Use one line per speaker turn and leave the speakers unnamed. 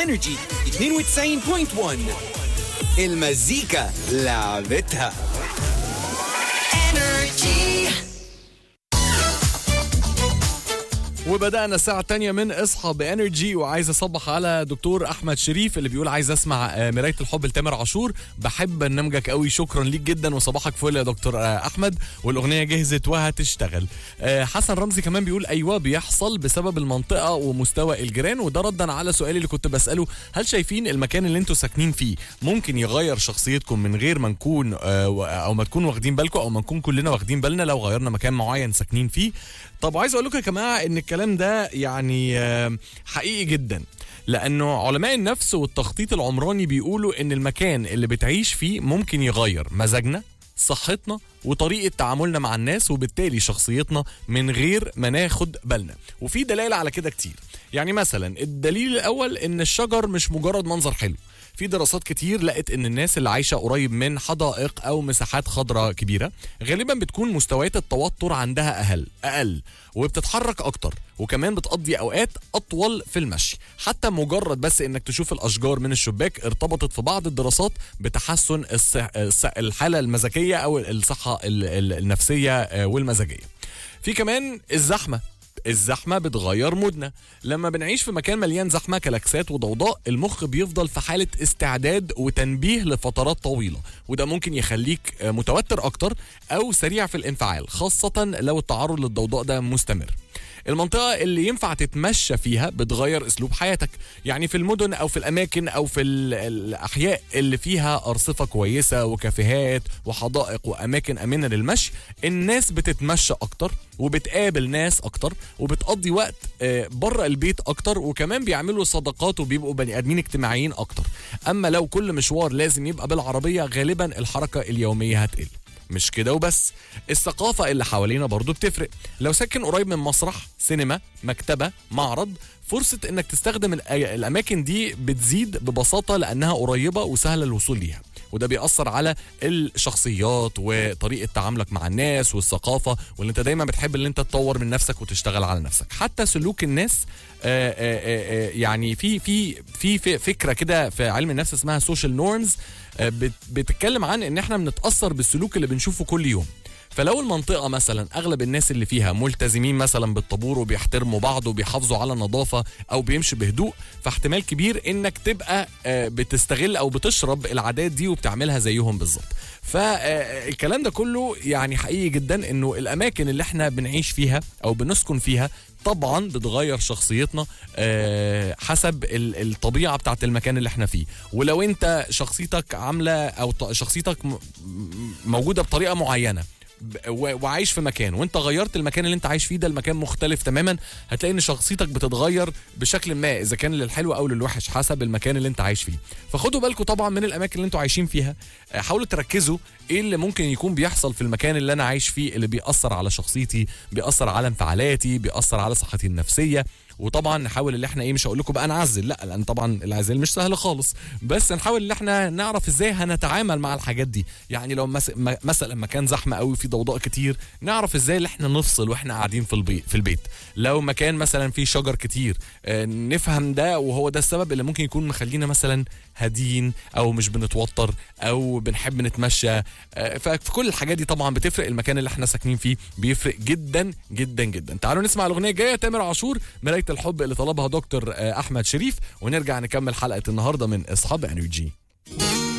انرجي 92.1 المزيكا لعبتها
وبدأنا الساعة الثانية من اصحى بانرجي وعايز اصبح على دكتور احمد شريف اللي بيقول عايز اسمع آه، مراية الحب لتامر عاشور بحب برنامجك قوي شكرا ليك جدا وصباحك فل يا دكتور آه، احمد والاغنية جهزت وهتشتغل آه، حسن رمزي كمان بيقول ايوه بيحصل بسبب المنطقة ومستوى الجيران وده ردا على سؤالي اللي كنت بسأله هل شايفين المكان اللي انتوا ساكنين فيه ممكن يغير شخصيتكم من غير ما نكون آه، و- او ما تكونوا واخدين بالكم او ما نكون كلنا واخدين بالنا لو غيرنا مكان معين ساكنين فيه طب عايز اقول لكم يا جماعه ان الكلام ده يعني آه، حقيقي جدا لانه علماء النفس والتخطيط العمراني بيقولوا ان المكان اللي بتعيش فيه ممكن يغير مزاجنا صحتنا وطريقة تعاملنا مع الناس وبالتالي شخصيتنا من غير ما ناخد بالنا وفي دلائل على كده كتير يعني مثلا الدليل الأول إن الشجر مش مجرد منظر حلو في دراسات كتير لقت ان الناس اللي عايشه قريب من حدائق او مساحات خضراء كبيره غالبا بتكون مستويات التوتر عندها اقل اقل وبتتحرك اكتر وكمان بتقضي اوقات اطول في المشي حتى مجرد بس انك تشوف الاشجار من الشباك ارتبطت في بعض الدراسات بتحسن الصح... الص- الحاله المزاجيه او الصحه ال- ال- النفسيه آه، والمزاجيه في كمان الزحمه الزحمه بتغير مودنا لما بنعيش في مكان مليان زحمه كلاكسات وضوضاء المخ بيفضل في حاله استعداد وتنبيه لفترات طويله وده ممكن يخليك آه، متوتر اكتر او سريع في الانفعال خاصه لو التعرض للضوضاء ده مستمر المنطقة اللي ينفع تتمشى فيها بتغير اسلوب حياتك يعني في المدن او في الاماكن او في ال- الاحياء اللي فيها ارصفة كويسة وكافيهات وحدائق واماكن امنة للمشي الناس بتتمشى اكتر وبتقابل ناس اكتر وبتقضي وقت آه، بره البيت اكتر وكمان بيعملوا صداقات وبيبقوا بني ادمين اجتماعيين اكتر اما لو كل مشوار لازم يبقى بالعربية غالبا الحركة اليومية هتقل مش كده وبس الثقافة اللي حوالينا برضو بتفرق لو ساكن قريب من مسرح سينما مكتبة معرض فرصة انك تستخدم الأ- الاماكن دي بتزيد ببساطة لانها قريبة وسهلة الوصول ليها وده بيأثر على الشخصيات وطريقة تعاملك مع الناس والثقافة واللي انت دايما بتحب ان انت تطور من نفسك وتشتغل على نفسك حتى سلوك الناس آه، آه، آه، آه، يعني في في في في فكرة كده في علم النفس اسمها سوشيال نورمز بتتكلم عن ان احنا بنتأثر بالسلوك اللي بنشوفه كل يوم فلو المنطقة مثلا أغلب الناس اللي فيها ملتزمين مثلا بالطابور وبيحترموا بعض وبيحافظوا على النظافة أو بيمشوا بهدوء فاحتمال كبير إنك تبقى آه، بتستغل أو بتشرب العادات دي وبتعملها زيهم بالظبط فالكلام ده كله يعني حقيقي جدا إنه الأماكن اللي إحنا بنعيش فيها أو بنسكن فيها طبعا بتغير شخصيتنا آه، حسب ال- الطبيعه بتاعت المكان اللي احنا فيه ولو انت شخصيتك عامله او ط- شخصيتك م- م- موجوده بطريقه معينه ب- و- وعايش في مكان وانت غيرت المكان اللي انت عايش فيه ده المكان مختلف تماما هتلاقي ان شخصيتك بتتغير بشكل ما اذا كان للحلو او للوحش حسب المكان اللي انت عايش فيه فخدوا بالكم طبعا من الاماكن اللي انتوا عايشين فيها آه، حاولوا تركزوا ايه اللي ممكن يكون بيحصل في المكان اللي انا عايش فيه اللي بيأثر على شخصيتي بيأثر على انفعالاتي بيأثر على صحتي النفسيه وطبعا نحاول ان احنا ايه مش هقول لكم بقى نعزل لا لان طبعا العزل مش سهل خالص بس نحاول ان احنا نعرف ازاي هنتعامل مع الحاجات دي يعني لو مس... م- مثلا مكان زحمه قوي فيه ضوضاء كتير نعرف ازاي ان احنا نفصل واحنا قاعدين في البيت في البيت لو مكان مثلا فيه شجر كتير آه، نفهم ده وهو ده السبب اللي ممكن يكون مخلينا مثلا هادين او مش بنتوتر او بنحب نتمشى آه، ففي كل الحاجات دي طبعا بتفرق المكان اللي احنا ساكنين فيه بيفرق جدا جدا جدا تعالوا نسمع الاغنيه الجايه تامر عاشور مرايه الحب اللي طلبها دكتور آه، احمد شريف ونرجع نكمل حلقه النهارده من اصحاب انرجي